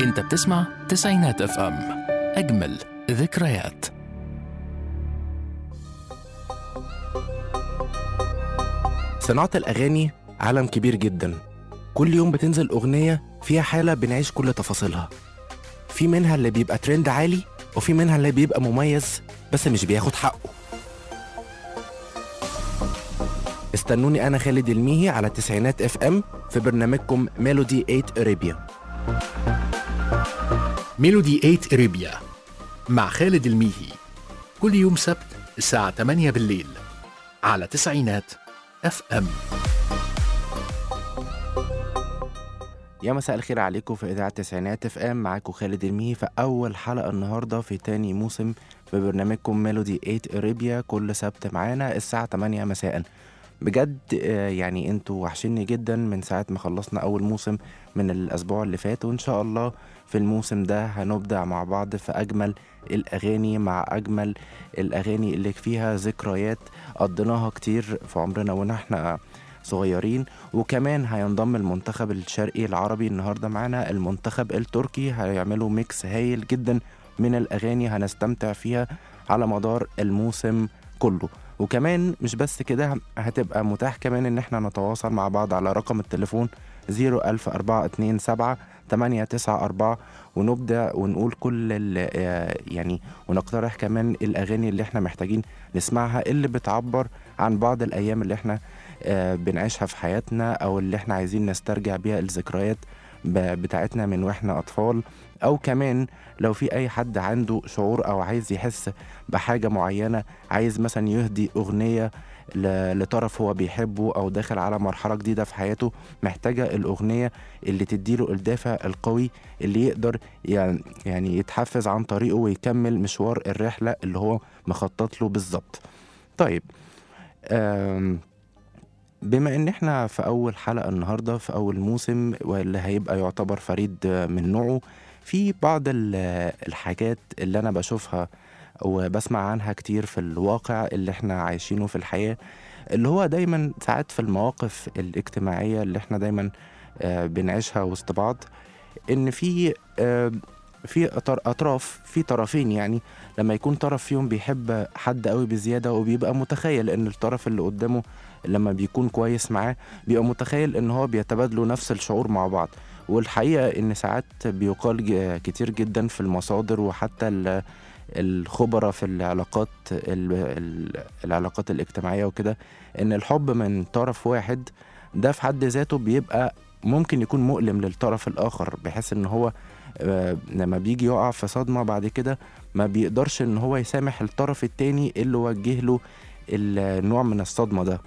انت بتسمع تسعينات اف ام اجمل ذكريات صناعة الأغاني عالم كبير جدا كل يوم بتنزل أغنية فيها حالة بنعيش كل تفاصيلها في منها اللي بيبقى ترند عالي وفي منها اللي بيبقى مميز بس مش بياخد حقه استنوني أنا خالد الميهي على تسعينات اف ام في برنامجكم ميلودي 8 اريبيا ميلودي 8 اريبيا مع خالد الميهي كل يوم سبت الساعة 8 بالليل على تسعينات اف ام يا مساء الخير عليكم في إذاعة تسعينات اف ام معاكم خالد الميهي في أول حلقة النهاردة في تاني موسم في برنامجكم ميلودي 8 اريبيا كل سبت معانا الساعة 8 مساء بجد آه، يعني انتوا وحشني جدا من ساعة ما خلصنا أول موسم من الأسبوع اللي فات وإن شاء الله في الموسم ده هنبدع مع بعض في أجمل الأغاني مع أجمل الأغاني اللي فيها ذكريات قضيناها كتير في عمرنا ونحن صغيرين وكمان هينضم المنتخب الشرقي العربي النهارده معانا المنتخب التركي هيعملوا ميكس هايل جدا من الأغاني هنستمتع فيها على مدار الموسم كله وكمان مش بس كده هتبقى متاح كمان ان احنا نتواصل مع بعض على رقم التليفون 00427 894 ونبدأ ونقول كل ال- آه، يعني ونقترح كمان الأغاني اللي احنا محتاجين نسمعها اللي بتعبر عن بعض الأيام اللي احنا آه، بنعيشها في حياتنا أو اللي احنا عايزين نسترجع بيها الذكريات ب- بتاعتنا من واحنا أطفال أو كمان لو في أي حد عنده شعور أو عايز يحس بحاجة معينة عايز مثلا يهدي أغنية ل- لطرف هو بيحبه أو داخل على مرحلة جديدة في حياته محتاجة الأغنية اللي تديله الدافع القوي اللي يقدر يعني يعني يتحفز عن طريقه ويكمل مشوار الرحلة اللي هو مخطط له بالظبط طيب آم، بما ان احنا في اول حلقة النهاردة في اول موسم واللي هيبقى يعتبر فريد من نوعه في بعض ال- الحاجات اللي انا بشوفها وبسمع عنها كتير في الواقع اللي احنا عايشينه في الحياة اللي هو دايما ساعات في المواقف الاجتماعية اللي احنا دايما آه، بنعيشها وسط بعض ان في آه، في أطر- اطراف في طرفين يعني لما يكون طرف فيهم بيحب حد قوي بزياده وبيبقى متخيل ان الطرف اللي قدامه لما بيكون كويس معاه بيبقى متخيل ان هو بيتبادلوا نفس الشعور مع بعض والحقيقه ان ساعات بيقال ج- كتير جدا في المصادر وحتى ال- الخبراء في العلاقات ال- ال- العلاقات الاجتماعيه وكده ان الحب من طرف واحد ده في حد ذاته بيبقى ممكن يكون مؤلم للطرف الاخر بحيث ان هو آه، لما بيجي يقع في صدمه بعد كده ما بيقدرش ان هو يسامح الطرف التاني اللي وجه له النوع من الصدمه ده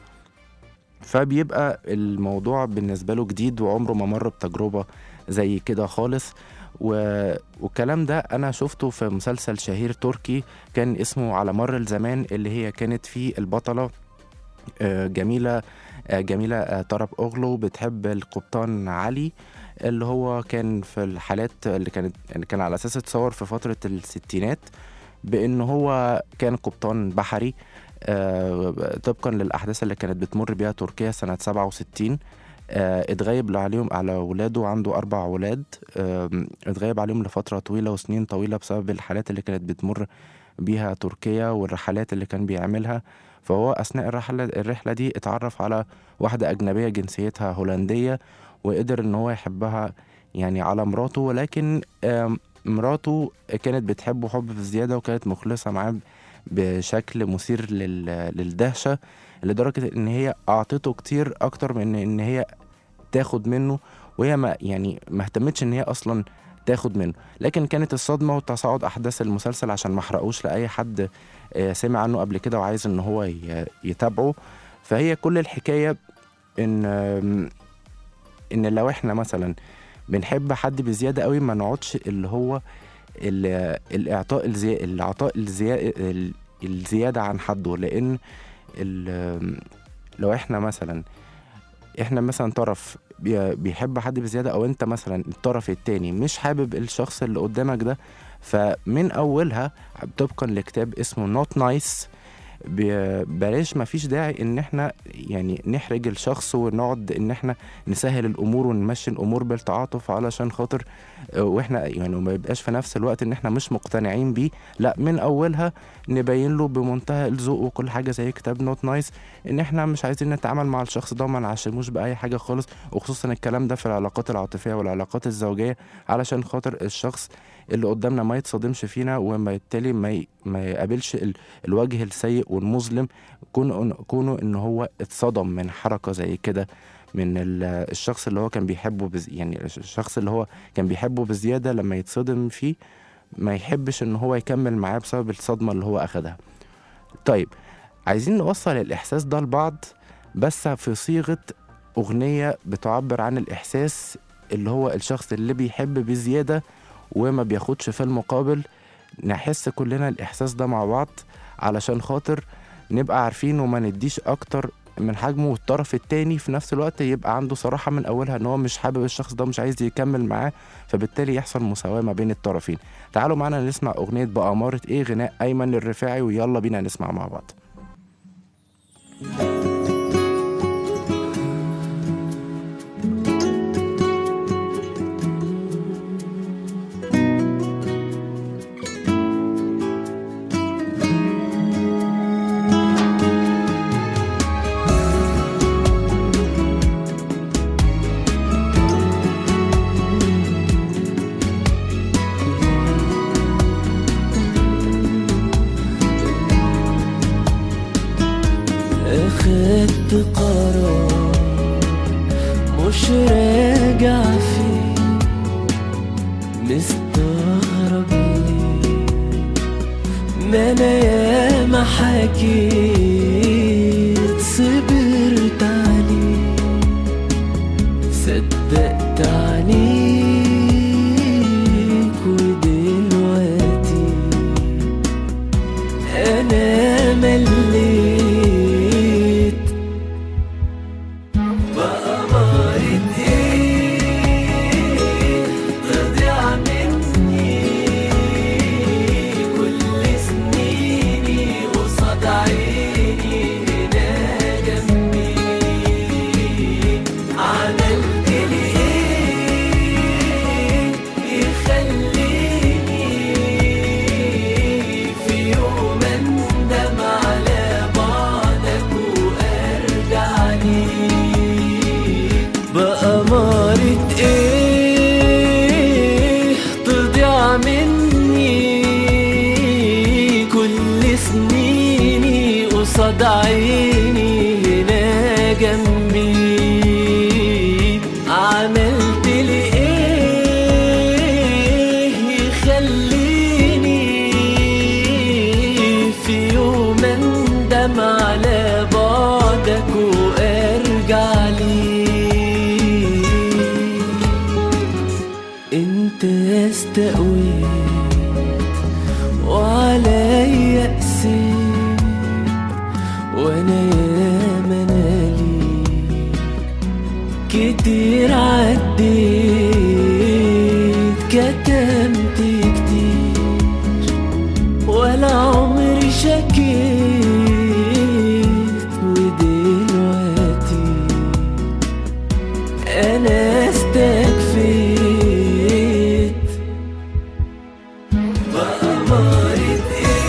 فبيبقى الموضوع بالنسبه له جديد وعمره ما مر بتجربه زي كده خالص و... والكلام ده انا شفته في مسلسل شهير تركي كان اسمه على مر الزمان اللي هي كانت فيه البطله آه، جميله آه، جميله آه، طرب اوغلو بتحب القبطان علي اللي هو كان في الحالات اللي كانت اللي كان على اساس اتصور في فتره الستينات بان هو كان قبطان بحري آه، طبقا للاحداث اللي كانت بتمر بيها تركيا سنه 67 آه، اتغيب عليهم على ولاده عنده اربع ولاد آم، اتغيب عليهم لفتره طويله وسنين طويله بسبب الحالات اللي كانت بتمر بيها تركيا والرحلات اللي كان بيعملها فهو اثناء الرحله الرحله دي اتعرف على واحده اجنبيه جنسيتها هولنديه وقدر ان هو يحبها يعني على مراته ولكن آم، مراته كانت بتحبه حب بزياده وكانت مخلصه معاه بشكل مثير لل- للدهشه لدرجه ان هي اعطته كتير اكتر من ان هي تاخد منه وهي ما يعني ما اهتمتش ان هي اصلا تاخد منه لكن كانت الصدمه وتصاعد احداث المسلسل عشان ما احرقوش لاي حد آه، سمع عنه قبل كده وعايز ان هو ي- يتابعه فهي كل الحكايه ان آم، ان لو احنا مثلا بنحب حد بزياده قوي ما نقعدش اللي هو ال- الاعطاء الزي... العطاء الزي... ال- الزياده عن حده لان ال... لو احنا مثلا احنا مثلا طرف بي- بيحب حد بزياده او انت مثلا الطرف التاني مش حابب الشخص اللي قدامك ده فمن اولها طبقا لكتاب اسمه نوت نايس ب- بلاش ما فيش داعي ان احنا يعني نحرج الشخص ونقعد ان احنا نسهل الامور ونمشي الامور بالتعاطف علشان خاطر آه، واحنا يعني ما يبقاش في نفس الوقت ان احنا مش مقتنعين بيه لا من اولها نبين له بمنتهى الذوق وكل حاجه زي كتاب نوت نايس ان احنا مش عايزين نتعامل مع الشخص ده وما نعشموش باي حاجه خالص وخصوصا الكلام ده في العلاقات العاطفيه والعلاقات الزوجيه علشان خاطر الشخص اللي قدامنا ما يتصدمش فينا وما بالتالي ما ي... ما يقابلش ال... الوجه السيء والمظلم كونه كونه ان هو اتصدم من حركه زي كده من ال- الشخص اللي هو كان بيحبه بز... يعني الشخص اللي هو كان بيحبه بزياده لما يتصدم فيه ما يحبش ان هو يكمل معاه بسبب الصدمه اللي هو اخدها طيب عايزين نوصل الاحساس ده لبعض بس في صيغه اغنيه بتعبر عن الاحساس اللي هو الشخص اللي بيحب بزياده وما بياخدش في المقابل نحس كلنا الاحساس ده مع بعض علشان خاطر نبقى عارفين وما نديش اكتر من حجمه والطرف التاني في نفس الوقت يبقى عنده صراحة من أولها إن هو مش حابب الشخص ده مش عايز يكمل معاه فبالتالي يحصل مساواة ما بين الطرفين تعالوا معنا نسمع أغنية بأمارة إيه غناء أيمن الرفاعي ويلا بينا نسمع مع بعض اخدت قرار مش راجع فيه مستغرب ليه ما انا ياما حكيت صبرت عليه صدقت عليك ودلوقتي انا مليت بأمارة ايه تضيع مني كل سنيني قصاد عيني هنا جنبي عملت لي ايه يخليني في يوم اندم على بعدك وارجع ليك بأمارة ايه تضيع مني كل سنيني قصاد عيني هنا جنبي عملت لي ايه يخليني في يوم اندم على بعدك وارجع ليك انت استقويت وعليا قسيت وانا يا منالي كتير عديت كتمت كتير ولا عمري شكيت ودلوقتي انا استكفيت بأمارة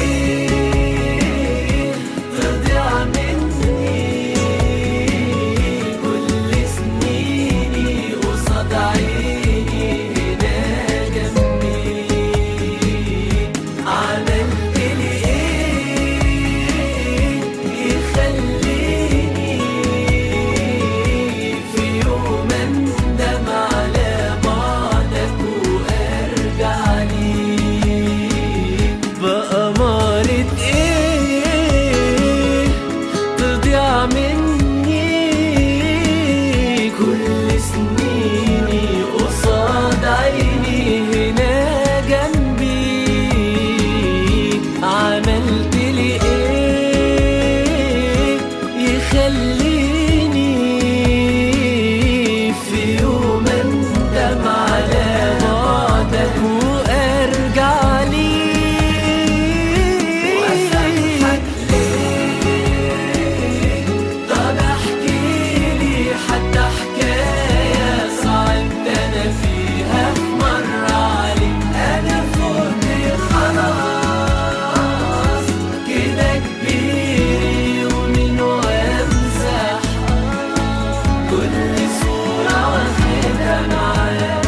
ايه تضيع مني كل سنيني قصاد عيني هنا جنبي عملت لي ايه يخليني في يوم اندم كل صورة واخدها معاك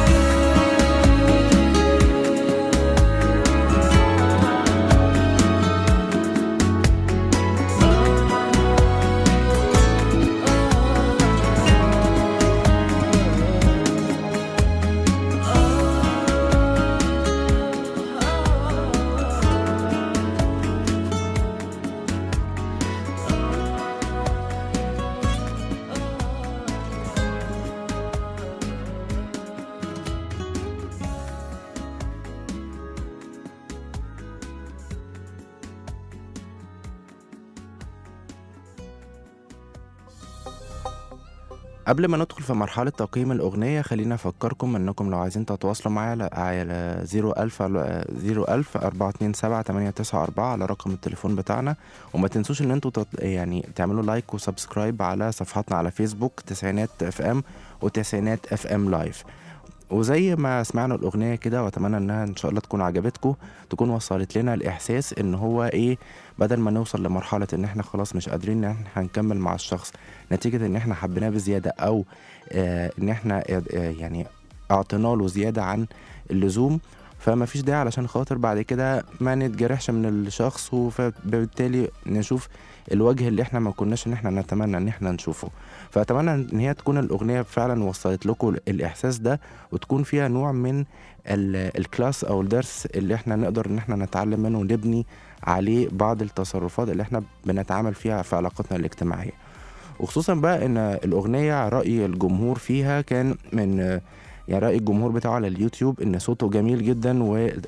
قبل ما ندخل في مرحلة تقييم الأغنية خلينا أفكركم إنكم لو عايزين تتواصلوا معايا على- على 01000 01000 427 894 على رقم التليفون بتاعنا وما تنسوش إن انتوا تط... يعني تعملوا لايك وسبسكرايب على صفحاتنا على فيسبوك تسعينات اف ام وتسعينات اف ام لايف وزي ما سمعنا الأغنية كده وأتمنى إنها إن شاء الله تكون عجبتكم تكون وصلت لنا الإحساس إن هو إيه بدل ما نوصل لمرحلة إن إحنا خلاص مش قادرين إن إحنا هنكمل مع الشخص نتيجة إن إحنا حبيناه بزيادة أو آه إن إحنا آه يعني أعطينا له زيادة عن اللزوم فما فيش داعي علشان خاطر بعد كده ما نتجرحش من الشخص وبالتالي نشوف الوجه اللي احنا ما كناش ان احنا نتمنى ان احنا نشوفه فاتمنى ان هي تكون الاغنيه فعلا وصلت لكم الاحساس ده وتكون فيها نوع من ال- الكلاس او الدرس اللي احنا نقدر ان احنا نتعلم منه ونبني عليه بعض التصرفات اللي احنا بنتعامل فيها في علاقاتنا الاجتماعيه وخصوصا بقى ان الاغنيه راي الجمهور فيها كان من يعني راي الجمهور بتاعه على اليوتيوب ان صوته جميل جدا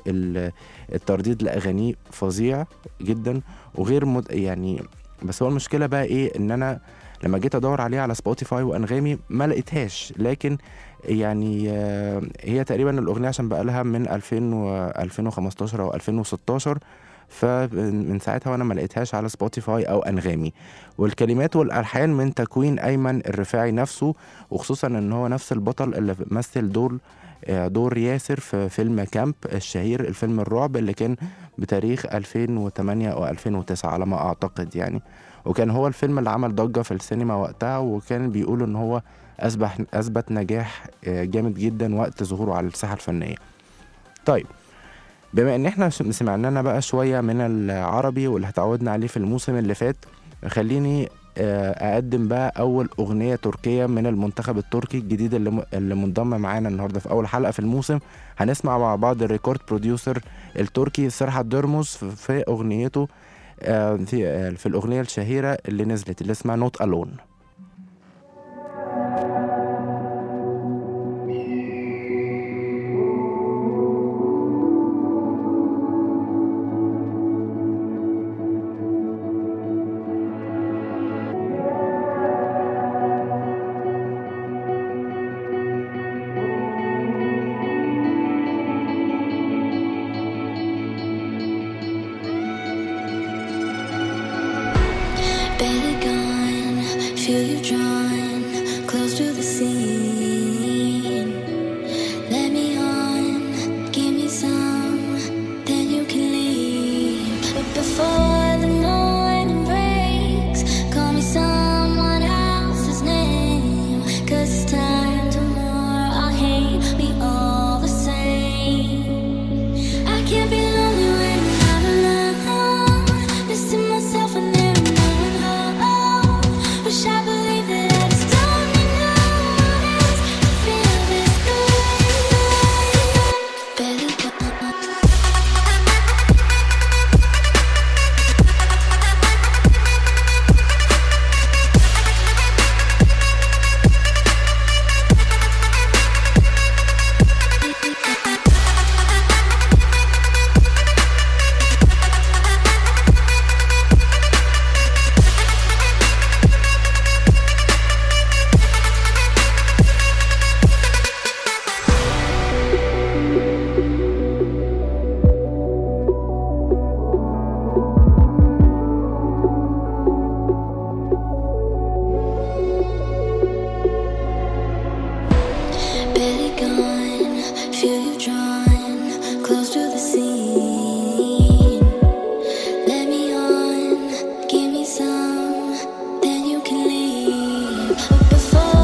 والترديد لاغانيه فظيع جدا وغير مد... يعني بس هو المشكله بقى ايه ان انا لما جيت ادور عليه على سبوتيفاي وانغامي ما لقيتهاش لكن يعني آه، هي تقريبا الاغنيه عشان بقى لها من 2000 و 2015 او 2016 فمن ساعتها وانا ما لقيتهاش على سبوتيفاي او انغامي والكلمات والالحان من تكوين ايمن الرفاعي نفسه وخصوصا ان هو نفس البطل اللي مثل دور آه، دور ياسر في فيلم كامب الشهير الفيلم الرعب اللي كان بتاريخ 2008 او 2009 على ما اعتقد يعني وكان هو الفيلم اللي عمل ضجة في السينما وقتها وكان بيقولوا ان هو اثبت اثبت نجاح آه، جامد جدا وقت ظهوره على الساحة الفنية طيب بما ان احنا سمعنا لنا بقى شوية من العربي واللي اتعودنا عليه في الموسم اللي فات خليني آه، اقدم بقى اول اغنيه تركيه من المنتخب التركي الجديد اللي م- اللي منضم معانا النهارده في اول حلقه في الموسم هنسمع مع بعض الريكورد بروديوسر التركي سرحت ديرموس في- في اغنيته آه، في آه، في الاغنيه الشهيره اللي نزلت اللي اسمها نوت الون Barely gone, feel you drawn close to the scene. Let me on, give me some, then you can leave. But before the morning breaks, call me someone else's name. Cause it's time tomorrow, I hate me all the same. I can't be lonely when I'm alone. Missing myself when there is no one home. Wish I believed that I just don't need no one else to feel this way. Barely gone. Barely gone, feel you drawn close to the scene. Let me on, give me some, then you can leave. But before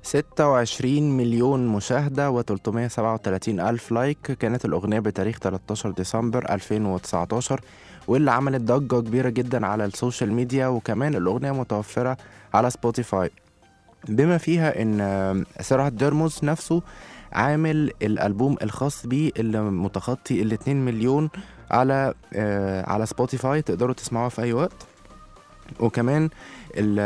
26 مليون مشاهدة و337 ألف لايك كانت الأغنية بتاريخ 13 ديسمبر 2019 واللي عملت ضجة كبيرة جدا على السوشيال ميديا وكمان الأغنية متوفرة على سبوتيفاي بما فيها ان آه، سراج ديرموس نفسه عامل الالبوم الخاص بيه اللي متخطي ال 2 مليون على آه، على سبوتيفاي تقدروا تسمعوها في اي وقت وكمان ال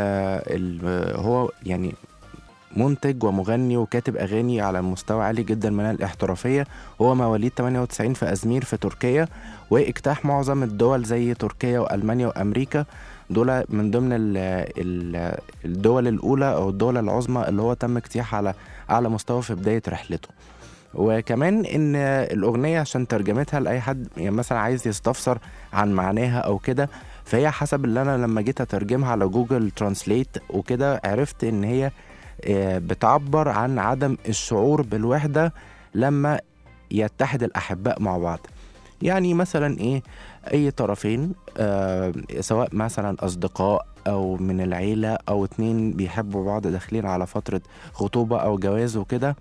ال هو يعني منتج ومغني وكاتب اغاني على مستوى عالي جدا من الاحترافيه هو مواليد 98 في ازمير في تركيا واجتاح معظم الدول زي تركيا والمانيا وامريكا دول من ضمن ال ال الدول الاولى او الدول العظمى اللي هو تم اجتياحها على اعلى مستوى في بدايه رحلته وكمان ان الاغنيه عشان ترجمتها لاي حد يعني مثلا عايز يستفسر عن معناها او كده فهي حسب اللي انا لما جيت اترجمها على جوجل ترانسليت وكده عرفت ان هي آه، بتعبر عن عدم الشعور بالوحده لما يتحد الاحباء مع بعض يعني مثلا ايه اي طرفين آه سواء مثلا اصدقاء او من العيله او اتنين بيحبوا بعض داخلين على فتره خطوبه او جواز وكده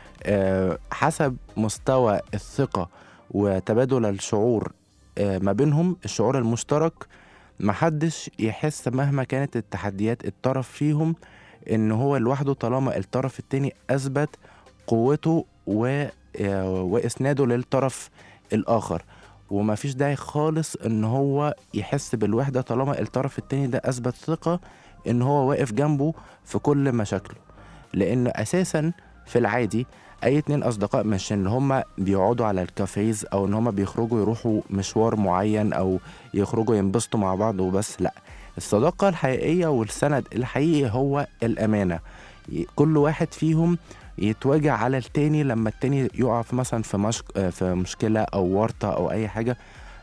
آه حسب مستوى الثقه وتبادل الشعور آه ما بينهم الشعور المشترك محدش يحس مهما كانت التحديات الطرف فيهم ان هو لوحده طالما الطرف التاني اثبت قوته و آه، واسناده للطرف الاخر وما فيش داعي خالص ان هو يحس بالوحده طالما الطرف التاني ده اثبت ثقه ان هو واقف جنبه في كل مشاكله لان اساسا في العادي اي اتنين اصدقاء مش ان هما بيقعدوا على الكافيز او ان هما بيخرجوا يروحوا مشوار معين او يخرجوا ينبسطوا مع بعض وبس لا الصداقة الحقيقية والسند الحقيقي هو الأمانة ي- كل واحد فيهم يتواجع على التاني لما التاني يقع في مثلا في, مشك... آه، في مشكلة أو ورطة أو أي حاجة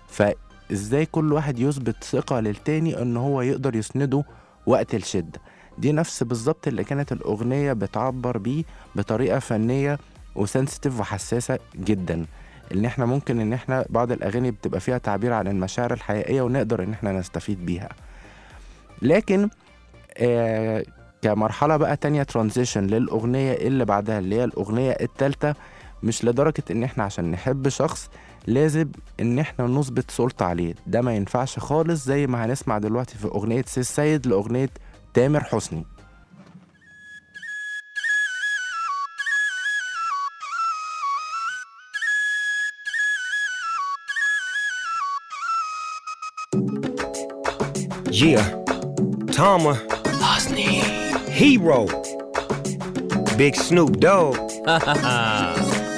فإزاي كل واحد يثبت ثقة للتاني إن هو يقدر يسنده وقت الشدة دي نفس بالظبط اللي كانت الأغنية بتعبر بيه بطريقة فنية وسنسيتيف وحساسة جدا ان احنا ممكن ان احنا بعض الاغاني بتبقى فيها تعبير عن المشاعر الحقيقيه ونقدر ان احنا نستفيد بيها لكن آه كمرحله بقى تانية ترانزيشن للاغنيه اللي بعدها اللي هي الاغنيه التالتة مش لدرجه ان احنا عشان نحب شخص لازم ان احنا نثبت سلطه عليه ده ما ينفعش خالص زي ما هنسمع دلوقتي في اغنيه سي السيد لاغنيه تامر حسني Yeah. Tama. Hero. Big Snoop Dogg. uh.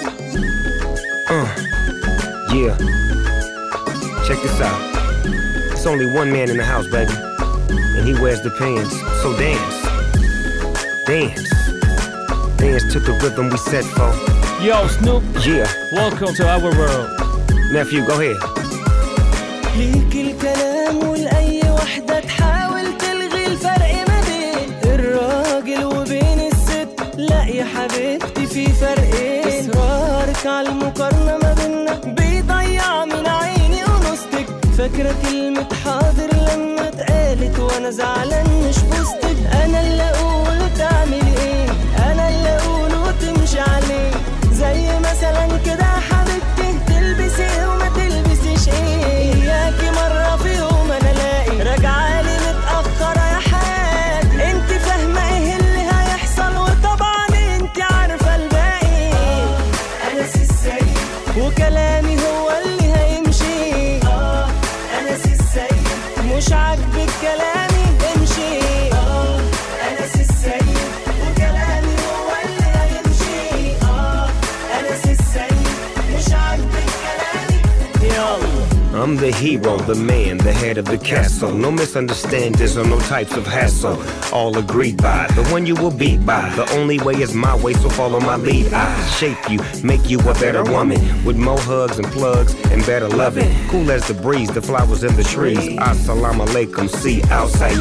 Yeah. Check this out. It's only one man in the house, baby. And he wears the pants. So dance. Dance. Dance to the rhythm we set for. Yo, Snoop, Yeah. welcome to our world. Nephew, go ahead. ليك الكلام ولأي وحدة تحاول تلغي الفرق ما بين الراجل وبين الست لا يا حبيبتي في فرقين إصرارك على المقارنة ما بينا بيضيع من عيني ونصتك فاكرة كلمة حاضر لما اتقالت وأنا زعلان مش بوستك أنا اللي أقول تعمل إيه أنا اللي أقول وتمشي عليه زي مثلا كده يا حبيبتي تلبسي ايه وما تلبسيش ايه اياكي مرة في يوم انا الاقي راجعالي متأخرة يا حياتي انت فاهمة ايه اللي هيحصل وطبعا انت عارفة الباقي انا سي السيد وكلامي هو اللي هيمشي اه انا سي السيد مش عاجبك كلامي امشي اه انا سي السيد وكلامي هو اللي هيمشي اه انا سي السيد مش عاجبك كلامي يلا I'm the hero, the man, the head of the castle. No misunderstandings or no types of hassle. All agreed by the one you will beat by. The only way is my way, so follow my lead. I shape you, make you a better woman. With more hugs and plugs and better loving. Cool as the breeze, the flowers in the trees. Assalamu alaikum, see outside.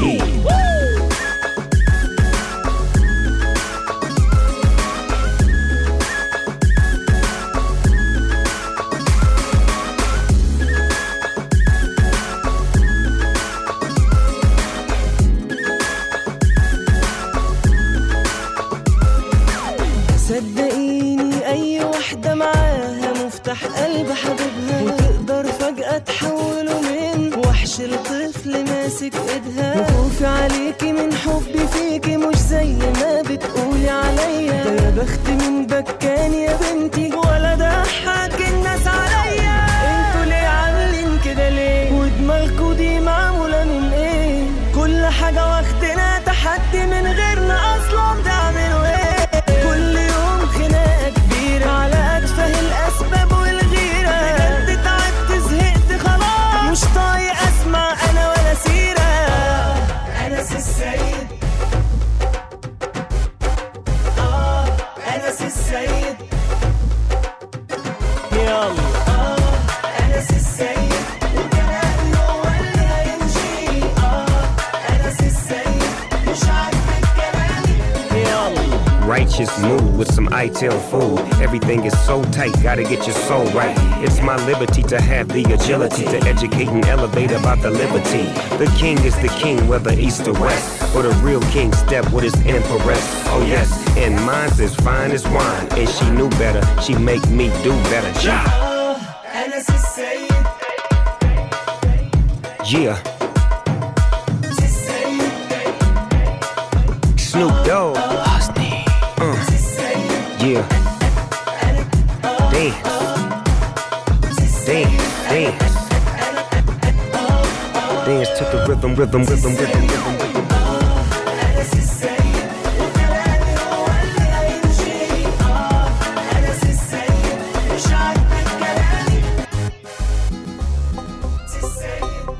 ماسك ايدها وخوفي عليكي من حبي فيكي مش زي ما بتقولي عليا ده يا بخت من بكان يا بنتي ولا ضحك الناس عليا انتوا ليه عاملين كده ليه ودماغكوا دي معمولة من ايه كل حاجة واخدنا تحدي من غيرنا اصلا بتعملوا ايه كل يوم خناقة كبيرة على اتفه الاسباب والغيرة بجد تعبت زهقت خلاص مش طايق اسمع انا ولا سيرة انس السيد اه انس السيد يلا اه انس السيد وكلامي هو اللي هيمشي اه انس السيد مش عاجبك كلامي يلا Righteous mood with some ITIL food. Everything is so tight, gotta get your soul right. It's my liberty to have the agility to educate and elevate about the liberty. The king is the king, whether east or west. Or the real king step with his empress. Oh yes, and mine's as fine as wine. And she knew better, she make me do better. Ja, اه انس السيد yeah, السيد Snoop Dogg. Uh, yeah. Dance. Dance, dance. Dance to the rhythm, rhythm, rhythm, rhythm, rhythm, rhythm. انس السيد وكلامي هو اللي هيمشي اه انس السيد مش عاجبك كلامي السيد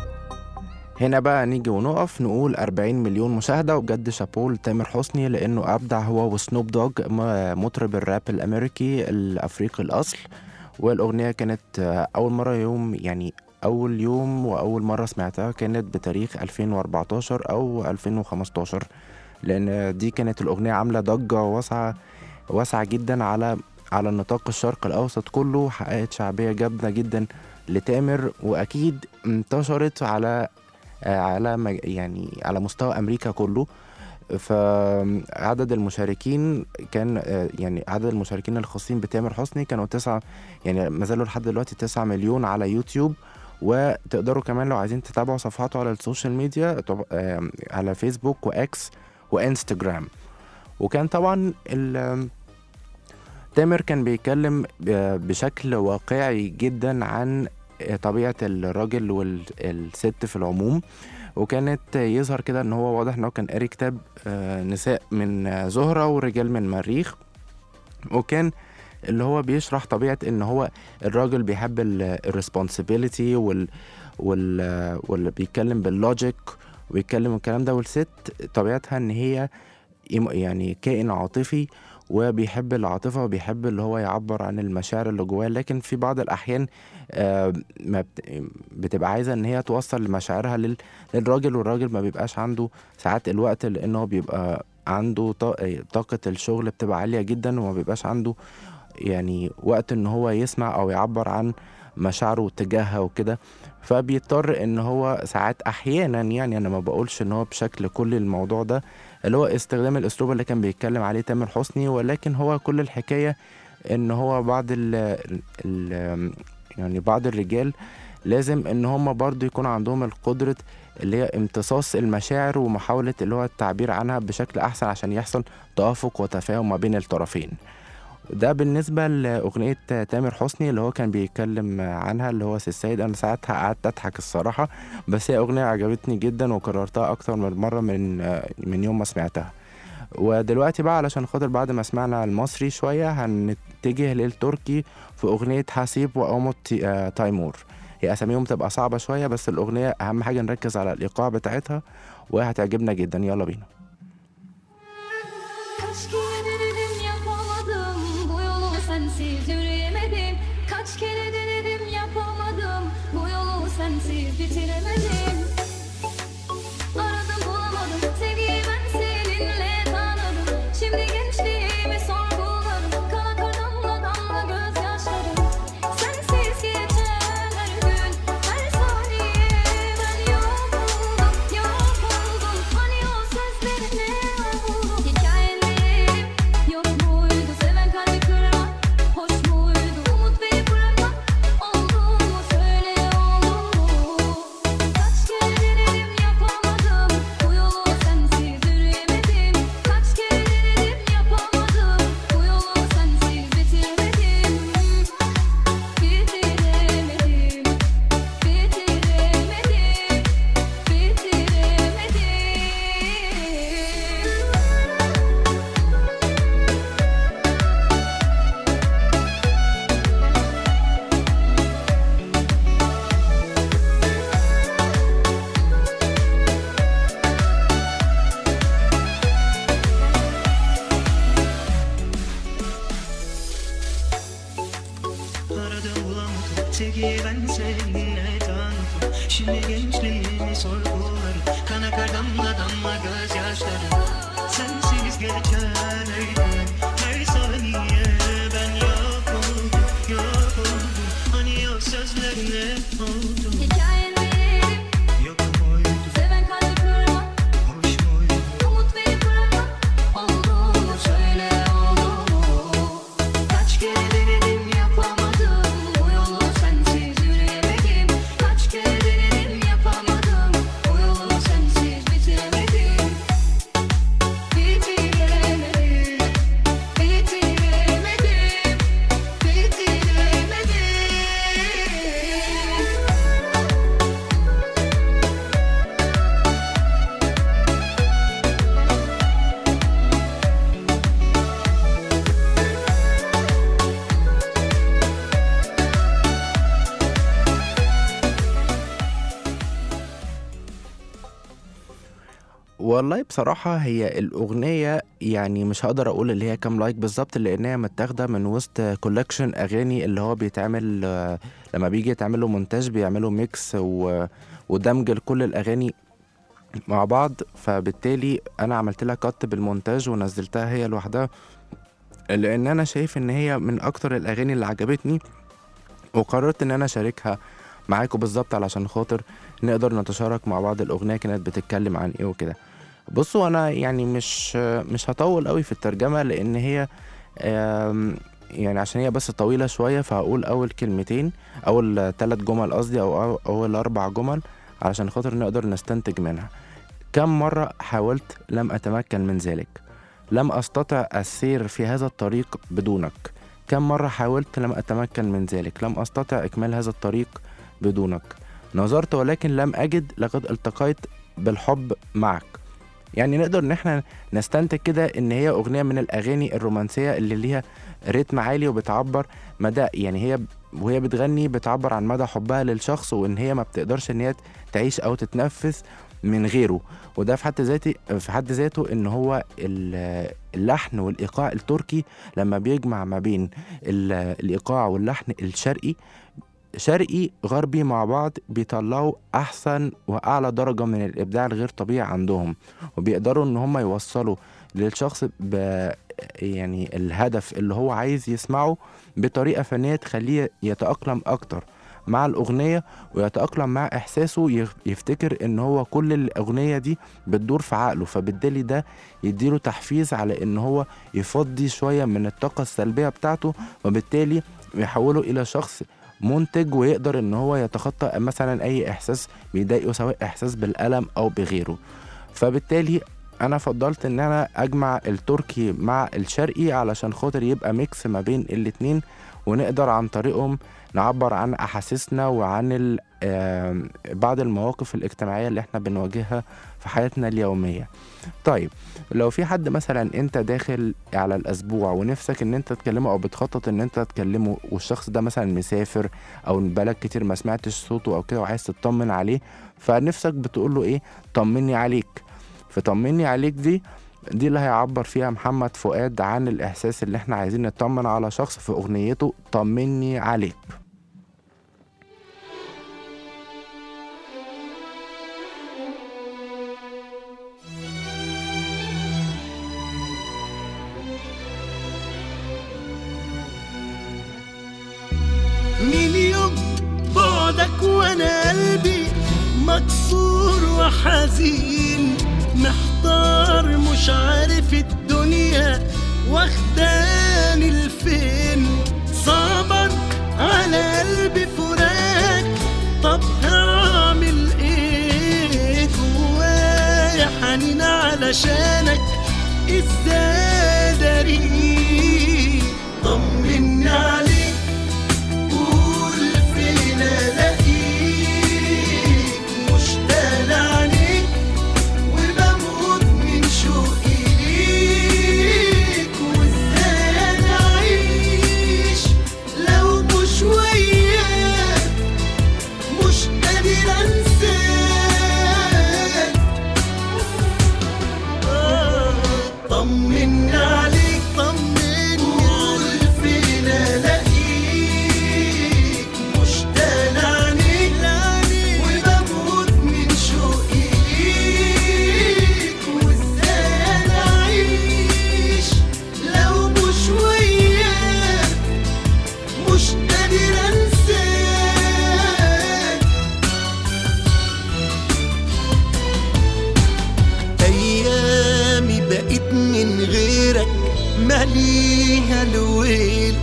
هنا بقى نيجي ونقف نقول 40 مليون مشاهدة وبجد شابوه لتامر حسني لأنه أبدع هو وسنوب دوج م- مطرب الراب الأمريكي الأفريقي الأصل والأغنية كانت آه، أول مرة يوم يعني أول يوم وأول مرة سمعتها كانت بتاريخ 2014 أو 2015 لأن دي كانت الأغنية عاملة ضجة واسعة واسعة جدا على على نطاق الشرق الأوسط كله حققت شعبية جامدة جدا لتامر وأكيد انتشرت على آه، على مج- يعني على مستوى امريكا كله فعدد المشاركين كان آه، يعني عدد المشاركين الخاصين بتامر حسني كانوا تسعة يعني ما زالوا لحد دلوقتي تسعة مليون على يوتيوب وتقدروا كمان لو عايزين تتابعوا صفحاته على السوشيال ميديا طب- آه، على فيسبوك واكس وانستجرام وكان طبعا ال- تامر كان بيتكلم ب- بشكل واقعي جدا عن طبيعة الراجل والست في العموم وكانت يظهر كده ان هو واضح ان هو كان قاري كتاب آه، نساء من آه، زهرة ورجال من مريخ وكان اللي هو بيشرح طبيعة ان هو الراجل بيحب الريسبونسبيلتي وال وال آه، واللي بيتكلم باللوجيك ويتكلم الكلام ده والست طبيعتها ان هي يم- يعني كائن عاطفي وبيحب العاطفة وبيحب اللي هو يعبر عن المشاعر اللي جواه لكن في بعض الأحيان آه، ما بت- بتبقى عايزة إن هي توصل مشاعرها لل- للراجل والراجل ما بيبقاش عنده ساعات الوقت لأنه هو بيبقى عنده طا- طاقة الشغل بتبقى عالية جدا وما بيبقاش عنده يعني وقت إن هو يسمع أو يعبر عن مشاعره تجاهها وكده فبيضطر ان هو ساعات احيانا يعني انا ما بقولش ان هو بشكل كل الموضوع ده اللي هو استخدام الاسلوب اللي كان بيتكلم عليه تامر حسني ولكن هو كل الحكايه ان هو بعض ال ال يعني بعض الرجال لازم ان هم برضو يكون عندهم القدرة اللي هي امتصاص المشاعر ومحاولة اللي هو التعبير عنها بشكل احسن عشان يحصل توافق وتفاهم ما بين الطرفين ده بالنسبة لأغنية تامر حسني اللي هو كان بيتكلم عنها اللي هو سي السيد أنا ساعتها قعدت أضحك الصراحة بس هي أغنية عجبتني جدا وكررتها أكتر من مرة من من يوم ما سمعتها ودلوقتي بقى علشان خاطر بعد ما سمعنا المصري شوية هنتجه للتركي في أغنية حسيب وأموت تي- آه، تايمور هي أساميهم تبقى صعبة شوية بس الأغنية أهم حاجة نركز على الإيقاع بتاعتها وهتعجبنا جدا يلا بينا Kaç kere denedim yapamadım Bu yolu sensiz yürüyemedim Kaç kere denedim yapamadım Bu yolu sensiz bitiremedim Aradım bulamadım Sevgiyi ben seninle tanıdım Şimdi gençliğimi sorguladım Kana kar damla damla gözyaşlarım Sensiz geçen her gün Her saniye ben yok oldum Yok oldum Hani o sözlerine vuruldum Hikayelerim yok muydu Seven kalbi kırmak Hoş muydu Umut verip bırakmak Oldu mu söyle oldu mu Kaç kere İçime gençliğimi sorgular Kan akar damla damla gözyaşları Sensiz geçen öyle Her saniye ben yok oldum Yok oldum Hani o sözlerine oldu Hikayen benim Yok muydu Seven kalbi kırma Hoş muydu Umut verip bırakma Olduğunu söyle oldu mu Kaç kere denedim yapamadım Bu yolu sensiz yürüyemedim Kaç kere denedim yapamadım Bu yolu sensiz bitiremedim Bitiremedim Bitiremedim Bitiremedim والله بصراحة هي الأغنية يعني مش هقدر أقول اللي هي كام لايك بالظبط لأن هي متاخدة من وسط كولكشن أغاني اللي هو بيتعمل آه، لما بيجي يتعمل له مونتاج بيعملوا ميكس و... ودمج لكل الأغاني مع بعض فبالتالي أنا عملت لها كات بالمونتاج ونزلتها هي لوحدها لأن أنا شايف إن هي من أكتر الأغاني اللي عجبتني وقررت إن أنا أشاركها معاكم بالظبط علشان خاطر نقدر نتشارك مع بعض الأغنية كانت بتتكلم عن إيه وكده بصوا أنا يعني مش مش هطول قوي في الترجمة لأن هي آم، يعني عشان هي بس طويلة شوية فهقول أول كلمتين أول ثلاث جمل قصدي أو أو- أول أربع جمل علشان خاطر نقدر نستنتج منها كم مرة حاولت لم أتمكن من ذلك لم أستطع السير في هذا الطريق بدونك كم مرة حاولت لم أتمكن من ذلك لم أستطع إكمال هذا الطريق بدونك نظرت ولكن لم أجد لقد التقيت بالحب معك يعني نقدر ان احنا نستنتج كده ان هي اغنيه من الاغاني الرومانسيه اللي ليها رتم عالي وبتعبر مدى يعني هي وهي بتغني بتعبر عن مدى حبها للشخص وان هي ما بتقدرش ان هي تعيش او تتنفس من غيره وده في حد ذاتي في حد ذاته ان هو ال- اللحن والايقاع التركي لما بيجمع ما بين ال- الايقاع واللحن الشرقي شرقي غربي مع بعض بيطلعوا احسن واعلى درجه من الابداع الغير طبيعي عندهم وبيقدروا ان هم يوصلوا للشخص ب يعني الهدف اللي هو عايز يسمعه بطريقه فنيه تخليه يتاقلم اكتر مع الاغنيه ويتاقلم مع احساسه يف- يفتكر ان هو كل الاغنيه دي بتدور في عقله فبالتالي ده يديله تحفيز على ان هو يفضي شويه من الطاقه السلبيه بتاعته وبالتالي يحوله الى شخص منتج ويقدر ان هو يتخطى مثلا اي احساس بيضايقه سواء احساس بالالم او بغيره فبالتالي انا فضلت ان انا اجمع التركي مع الشرقي علشان خاطر يبقى ميكس ما بين الاتنين ونقدر عن طريقهم نعبر عن احاسيسنا وعن ال- آم، بعض المواقف الاجتماعيه اللي احنا بنواجهها في حياتنا اليوميه طيب لو في حد مثلا انت داخل على الاسبوع ونفسك ان انت تكلمه او بتخطط ان انت تكلمه والشخص ده مثلا مسافر او بقالك كتير ما سمعتش صوته او كده وعايز تطمن عليه فنفسك بتقول له ايه طمني عليك فطمني عليك دي دي اللي هيعبر فيها محمد فؤاد عن الاحساس اللي احنا عايزين نطمن على شخص في اغنيته طمني عليك من يوم بعدك وانا قلبي مكسور وحزين محتار مش عارف الدنيا واخداني لفين صعبا على قلبي فراق طب هعمل ايه جوايا حنين علشانك ازاي داري طمني عليك قول فين الاقيك مشتاق لعينيك وبموت من شوقي ليك وازاي انا اعيش لو مش وياك مش قادر انساك آه، طمني عليك طمني بقيت من غيرك ماليها الويل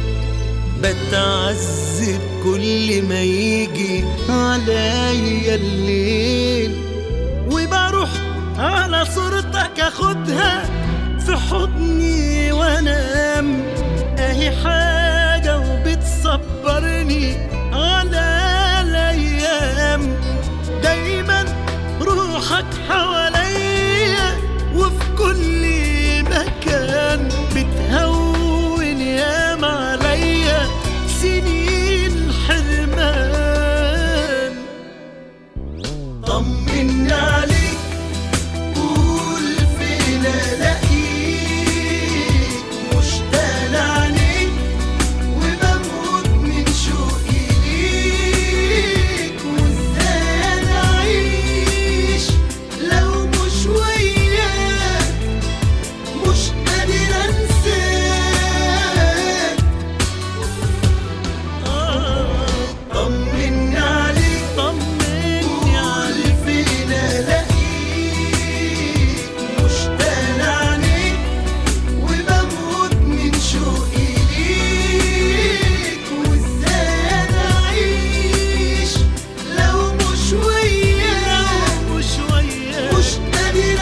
بتعذب كل ما يجي عليا الليل وبروح على صورتك اخدها في حضني وانام اهي حاجة وبتصبرني على الايام دايما روحك حواليا وفي كل مكان بتهون ياما عليا سنين حرمان طمنا عليك قول فين الاقيك مشتاق عليك وبموت من شوقي ليك وازاي انا اعيش لو مش وياك مش قادر انساك طمني عليك طمني عليك فين الاقيك مشتاق عليك وبموت من شوقي ليك وازاي انا اعيش لو مش وياك مش وياك مش قادر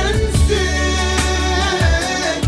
انساك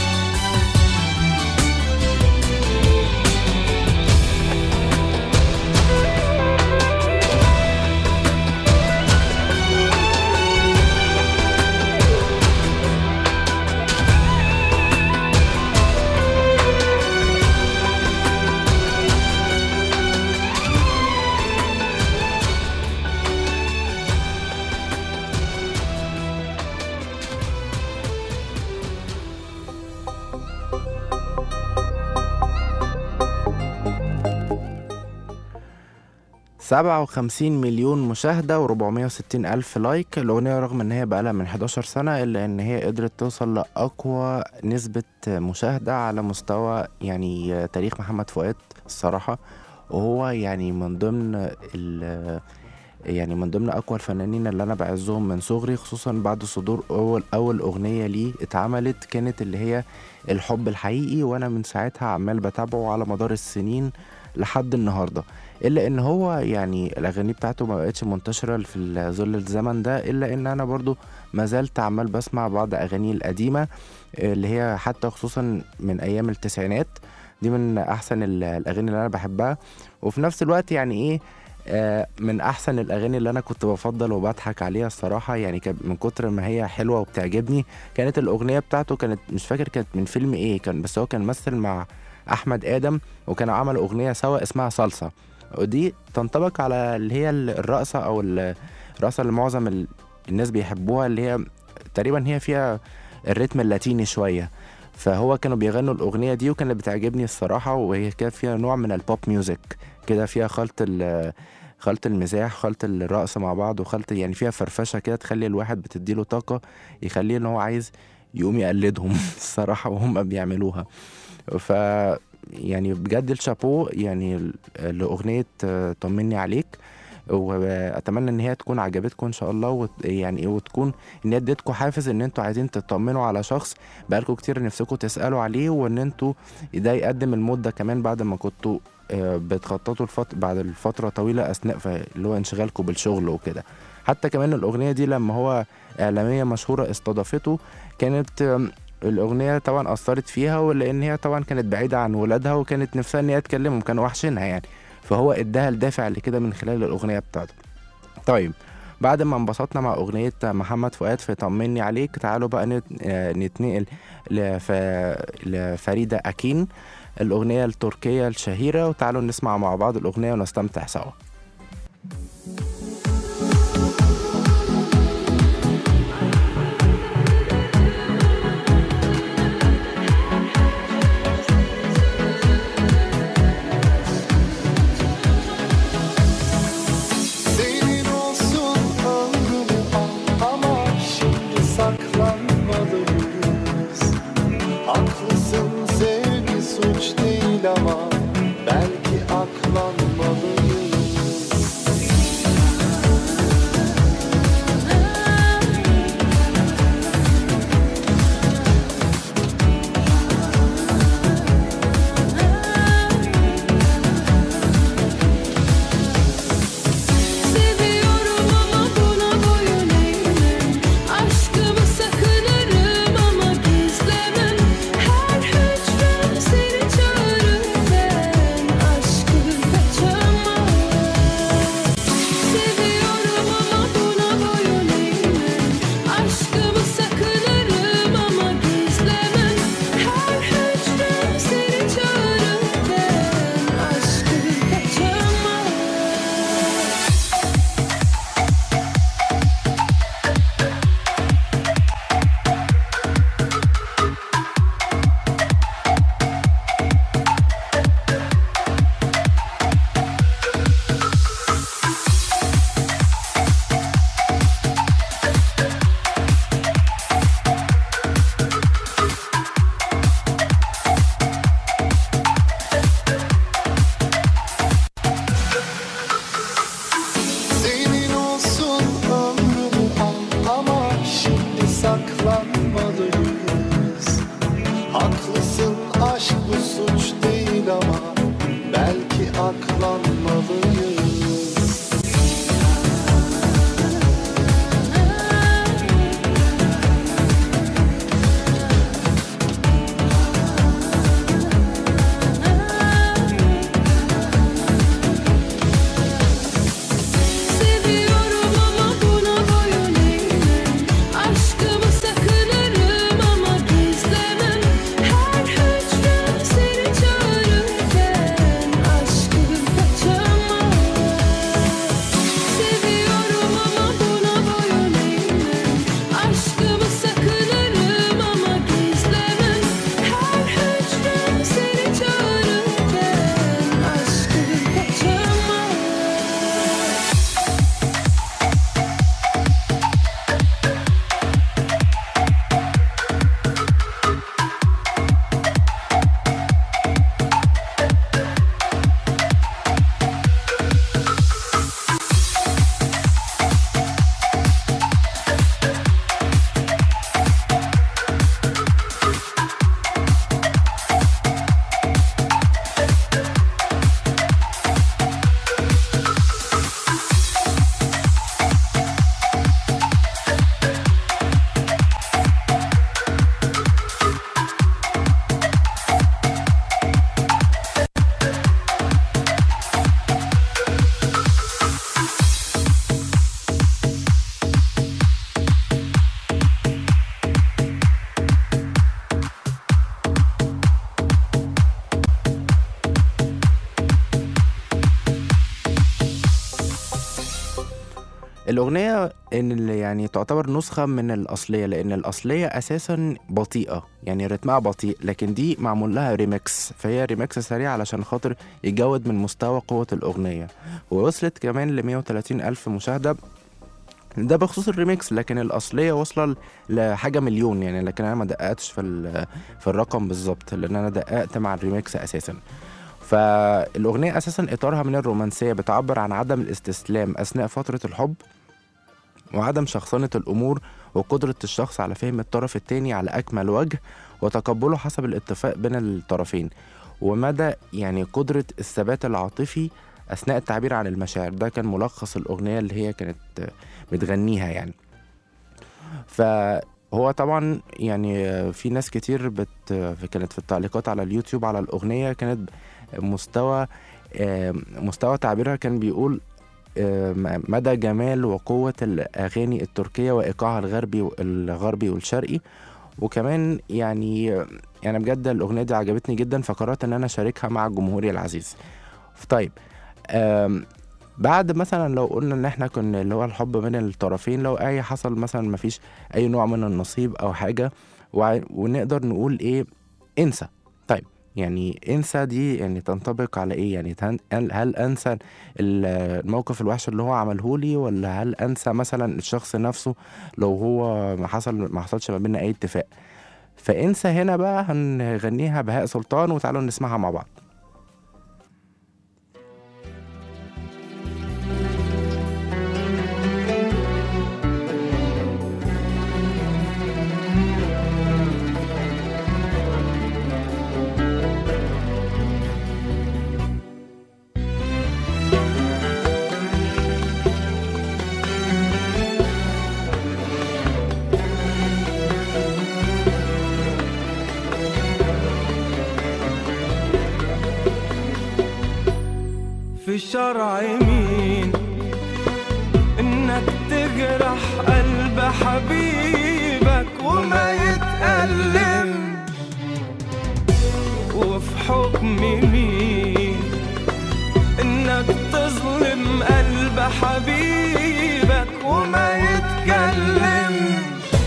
سبعة وخمسين مليون مشاهدة وربعمية وستين ألف لايك الأغنية رغم إن هي بقالها من 11 سنة إلا إن هي قدرت توصل لأقوى نسبة مشاهدة على مستوى يعني تاريخ محمد فؤاد الصراحة وهو يعني من ضمن ال يعني من ضمن أقوى الفنانين اللي أنا بعزهم من صغري خصوصا بعد صدور أول أول أغنية ليه اتعملت كانت اللي هي الحب الحقيقي وأنا من ساعتها عمال بتابعه على مدار السنين لحد النهارده الا ان هو يعني الاغاني بتاعته ما بقتش منتشره في ظل الزمن ده الا ان انا برضو ما زلت عمال بسمع بعض اغانيه القديمه اللي هي حتى خصوصا من ايام التسعينات دي من احسن ال- الاغاني اللي انا بحبها وفي نفس الوقت يعني ايه آه، من احسن الاغاني اللي انا كنت بفضل وبضحك عليها الصراحه يعني كان من كتر ما هي حلوه وبتعجبني كانت الاغنيه بتاعته كانت مش فاكر كانت من فيلم ايه كان بس هو كان مثل مع احمد ادم وكانوا عملوا اغنيه سوا اسمها صلصه ودي تنطبق على اللي هي ال- الرقصه او ال- الرقصه اللي معظم ال- الناس بيحبوها اللي هي تقريبا هي فيها الريتم اللاتيني شويه فهو كانوا بيغنوا الاغنيه دي وكانت بتعجبني الصراحه وهي كان فيها نوع من البوب ميوزك كده فيها خلط ال خلط المزاح خلط الرقص مع بعض وخلط يعني فيها فرفشه كده تخلي الواحد بتديله طاقه يخليه ان هو عايز يقوم يقلدهم الصراحه وهم بيعملوها ف يعني بجد الشابو يعني ل- لاغنيه آه، طمني عليك واتمنى ان هي تكون عجبتكم ان شاء الله وت... يعني ايه وتكون ان هي اديتكم حافز ان انتوا عايزين تطمنوا على شخص بقالكم كتير نفسكم تسالوا عليه وان انتوا ده يقدم المده كمان بعد ما كنتوا آه، بتخططوا الفت... بعد الفتره طويله اثناء ف- اللي هو انشغالكم بالشغل وكده حتى كمان الاغنيه دي لما هو اعلاميه مشهوره استضافته كانت آم، الاغنيه طبعا اثرت فيها ولان هي طبعا كانت بعيده عن ولادها وكانت نفسها ان هي تكلمهم كانوا وحشينها يعني فهو اداها الدافع لكده من خلال الاغنيه بتاعته طيب بعد ما انبسطنا مع اغنيه محمد فؤاد في طمني عليك تعالوا بقى نت- آه، نتنقل لف... لفريده اكين الاغنيه التركيه الشهيره وتعالوا نسمع مع بعض الاغنيه ونستمتع سوا Senin olsun ömrüm ama şimdi saklanmalıyız. Haklısın sevgi suç değil ama belki aklanmalıyız. الأغنية إن اللي يعني تعتبر نسخة من الأصلية لأن الأصلية أساسا بطيئة يعني رتمها بطيء لكن دي معمول لها ريمكس فهي ريمكس سريع علشان خاطر يجود من مستوى قوة الأغنية ووصلت كمان ل 130 ألف مشاهدة ده بخصوص الريميكس لكن الأصلية واصلة لحاجة مليون يعني لكن أنا ما دققتش في, ال- في الرقم بالظبط لأن أنا دققت مع الريميكس أساسا فالأغنية أساسا إطارها من الرومانسية بتعبر عن عدم الاستسلام أثناء فترة الحب وعدم شخصنة الأمور وقدرة الشخص على فهم الطرف التاني على أكمل وجه وتقبله حسب الاتفاق بين الطرفين ومدى يعني قدرة الثبات العاطفي أثناء التعبير عن المشاعر ده كان ملخص الأغنية اللي هي كانت بتغنيها يعني فهو طبعا يعني في ناس كتير بت كانت في التعليقات على اليوتيوب على الأغنية كانت مستوى مستوى تعبيرها كان بيقول مدى جمال وقوة الأغاني التركية وإيقاعها الغربي الغربي والشرقي وكمان يعني يعني بجد الأغنية دي عجبتني جدا فقررت إن أنا أشاركها مع جمهوري العزيز طيب آم، بعد مثلا لو قلنا ان احنا كنا اللي هو الحب بين الطرفين لو اي حصل مثلا مفيش اي نوع من النصيب او حاجه وع- ونقدر نقول ايه انسى طيب يعني انسى دي يعني تنطبق على ايه يعني تن- هل, هل انسى ال- الموقف الوحش اللي هو عمله لي ولا هل انسى مثلا الشخص نفسه لو هو ما حصل ما حصلش ما بيننا اي اتفاق فانسى هنا بقى هنغنيها بهاء سلطان وتعالوا نسمعها مع بعض في الشرع مين انك تجرح قلب حبيبك وما يتألم وفي حكم مين انك تظلم قلب حبيبك وما يتكلم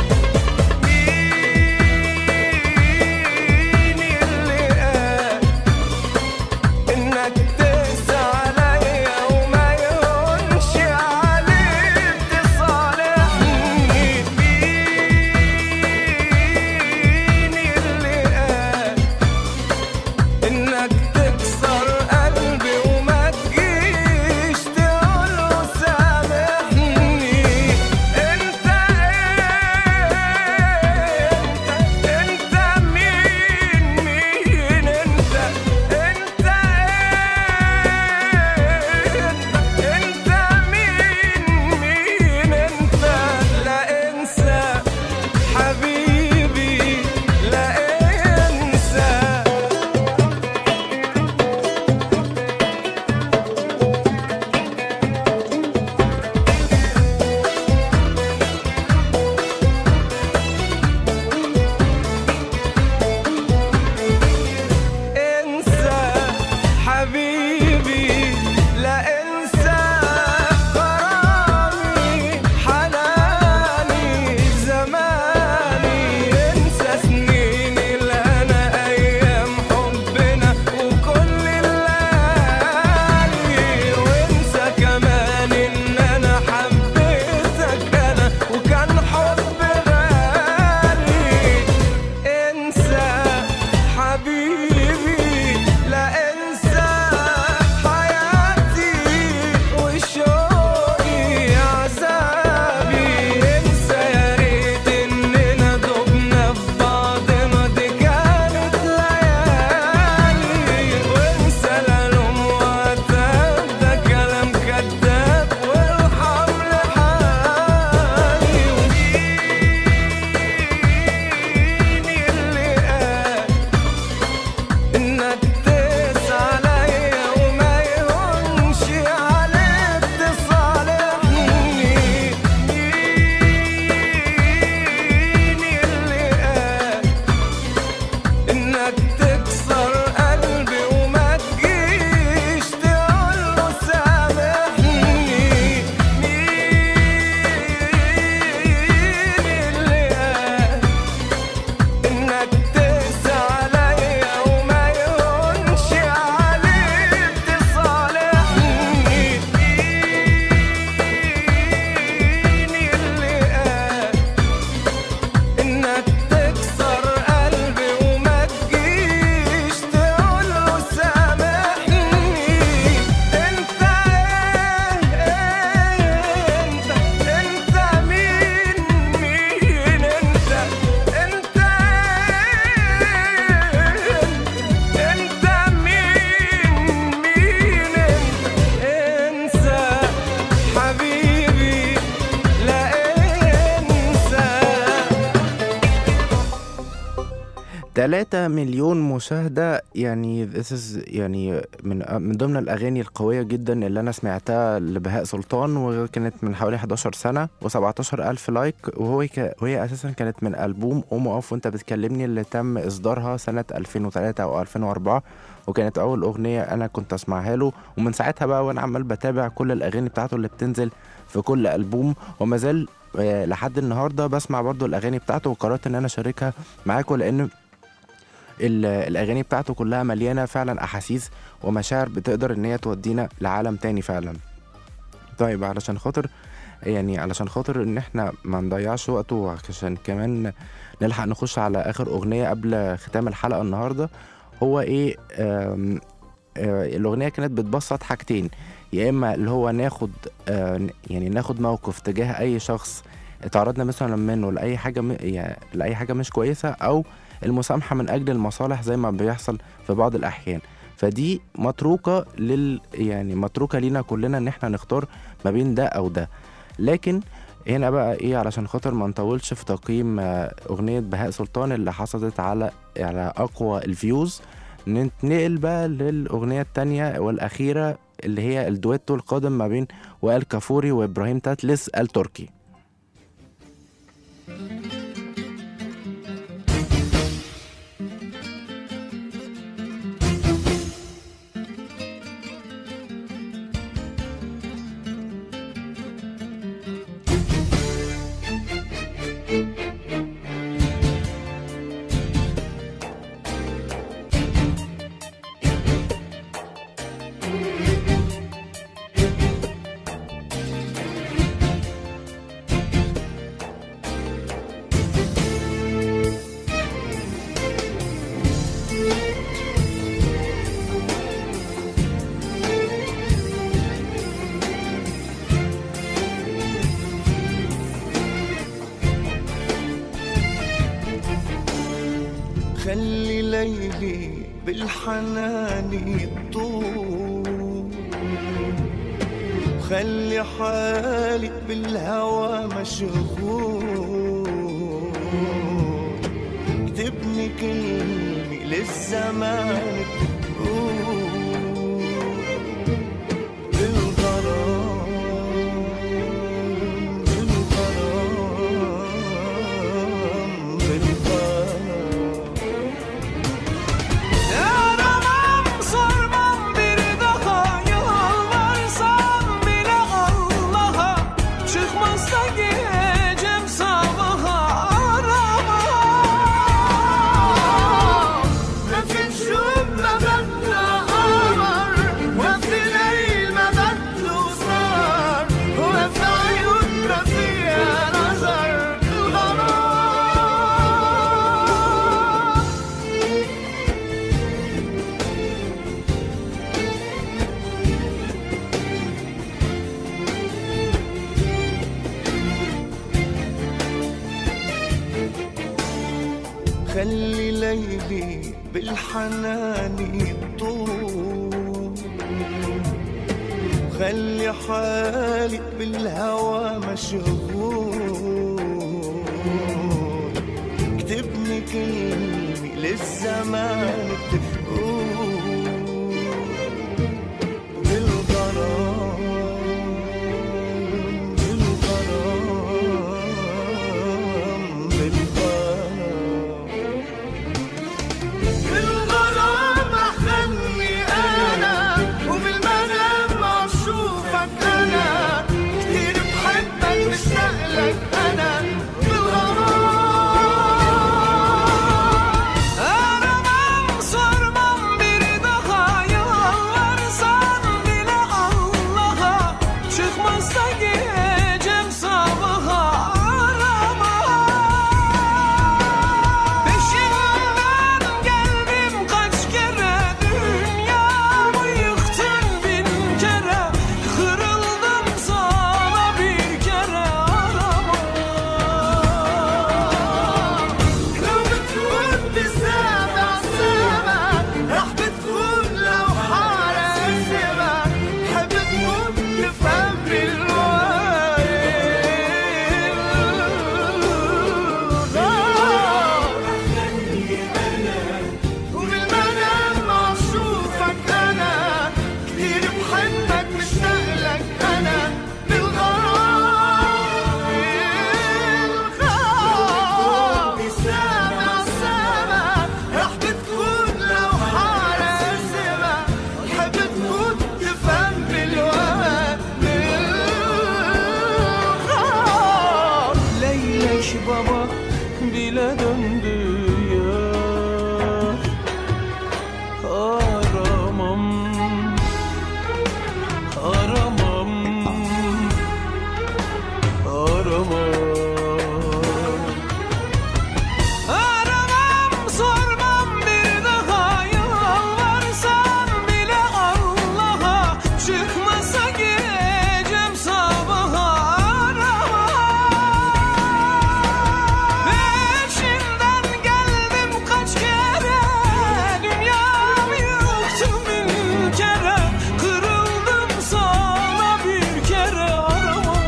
مين اللي قال انك تقسى عليا وما يهونش عليك تصالحني مين 3 مليون مشاهدة يعني this is يعني من من ضمن الأغاني القوية جدا اللي أنا سمعتها لبهاء سلطان وكانت من حوالي 11 سنة و17 ألف لايك وهو ك... وهي أساسا كانت من ألبوم قوم أقف وأنت بتكلمني اللي تم إصدارها سنة 2003 أو 2004 وكانت أول أغنية أنا كنت أسمعها له ومن ساعتها بقى وأنا عمال بتابع كل الأغاني بتاعته اللي بتنزل في كل ألبوم وما زال آه، لحد النهارده بسمع برضو الأغاني بتاعته وقررت إن أنا أشاركها معاكم لأن ال- الاغاني بتاعته كلها مليانه فعلا احاسيس ومشاعر بتقدر ان هي تودينا لعالم تاني فعلا طيب علشان خاطر يعني علشان خاطر ان احنا ما نضيعش وقت وعشان كمان نلحق نخش على اخر اغنيه قبل ختام الحلقه النهارده هو ايه آم، آه، الاغنيه كانت بتبسط حاجتين يا اما اللي هو ناخد آه، يعني ناخد موقف تجاه اي شخص اتعرضنا مثلا منه لاي حاجه م... يعني لاي حاجه مش كويسه او المسامحه من اجل المصالح زي ما بيحصل في بعض الاحيان فدي متروكه لل يعني متروكه لينا كلنا ان احنا نختار ما بين ده او ده لكن هنا بقى ايه علشان خاطر ما نطولش في تقييم آه، اغنيه بهاء سلطان اللي حصلت على على اقوى الفيوز ننتقل بقى للاغنيه التانية والاخيره اللي هي الدويتو القادم ما بين وائل كافوري وابراهيم تاتلس التركي خلي ليلي بالحنان يطول خلي حالي بالهوى مشغول اكتبني كلمة للزمان تقول بالغرام بالغرام بالغرام Yaramam sormam bir daha Yalvarsam bile Allah'a Çıkmazsa gecem sabaha aramam وفي نشوف مبادنا قمر وفي ليل مبادله صار وفي عيوننا فيها نظر الغرام خلي ليلي بالحنان يطول خلي حالي بالهوى مشغول اكتبني كلمة للزمان تقول بالغرام بالغرام بالغرام بالغرام احلمني انا وبالمنام اشوفك انا كتير بحبك مشتاق لك انا بالغرام Aramam sormam baba bile döndü ya Aramam Aramam Aramam Aramam sormam bir daha Yalvarsam bile Allah'a Çıkmasa gireceğim sabaha Aramam Peşinden geldim kaç kere Dünyam yıktım bin kere Kırıldım sana bir kere Aramam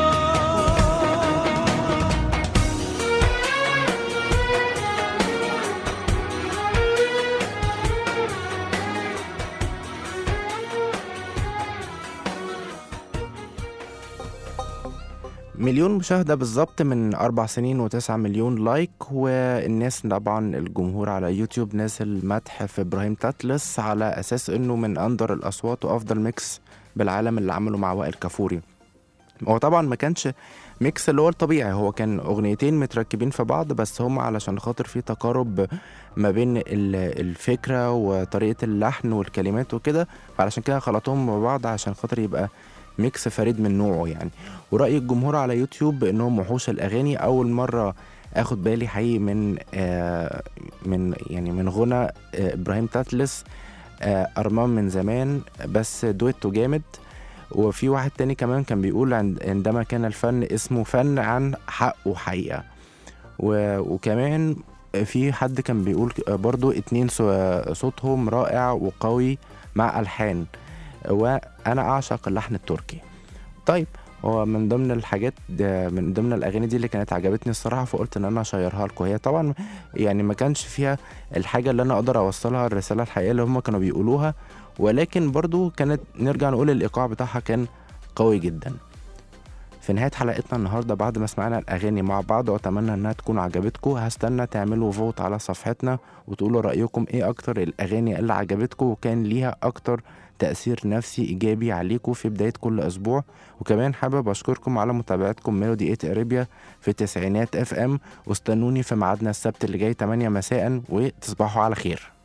مليون مشاهدة بالظبط من أربع سنين وتسعة مليون لايك والناس طبعا الجمهور على يوتيوب نازل مدح في إبراهيم تاتلس على أساس إنه من أندر الأصوات وأفضل ميكس بالعالم اللي عمله مع وائل كفوري هو طبعا ما كانش ميكس اللي هو الطبيعي هو كان أغنيتين متركبين في بعض بس هم علشان خاطر في تقارب ما بين ال- الفكرة وطريقة اللحن والكلمات وكده فعلشان كده خلطوهم مع بعض عشان خاطر يبقى ميكس فريد من نوعه يعني ورأي الجمهور على يوتيوب بأنهم وحوش الأغاني أول مرة اخد بالي حقيقي من آه من يعني من غنى آه ابراهيم تاتلس آه ارمان من زمان بس دويتو جامد وفي واحد تاني كمان كان بيقول عند- عندما كان الفن اسمه فن عن حق وحقيقة و- وكمان في حد كان بيقول برضو اتنين صو- صوتهم رائع وقوي مع ألحان وأنا أعشق اللحن التركي طيب هو من ضمن الحاجات ده من ضمن الاغاني دي اللي كانت عجبتني الصراحه فقلت ان انا اشيرها لكم هي طبعا يعني ما كانش فيها الحاجه اللي انا اقدر اوصلها الرساله الحقيقيه اللي هم كانوا بيقولوها ولكن برضو كانت نرجع نقول الايقاع بتاعها كان قوي جدا في نهاية حلقتنا النهاردة بعد ما سمعنا الأغاني مع بعض وأتمنى إنها تكون عجبتكم هستنى تعملوا فوت على صفحتنا وتقولوا رأيكم إيه أكتر الأغاني اللي عجبتكم وكان ليها أكتر تأثير نفسي إيجابي عليكم في بداية كل أسبوع وكمان حابب أشكركم على متابعتكم ميلودي 8 أريبيا في تسعينات اف ام واستنوني في ميعادنا السبت اللي جاي 8 مساء وتصبحوا على خير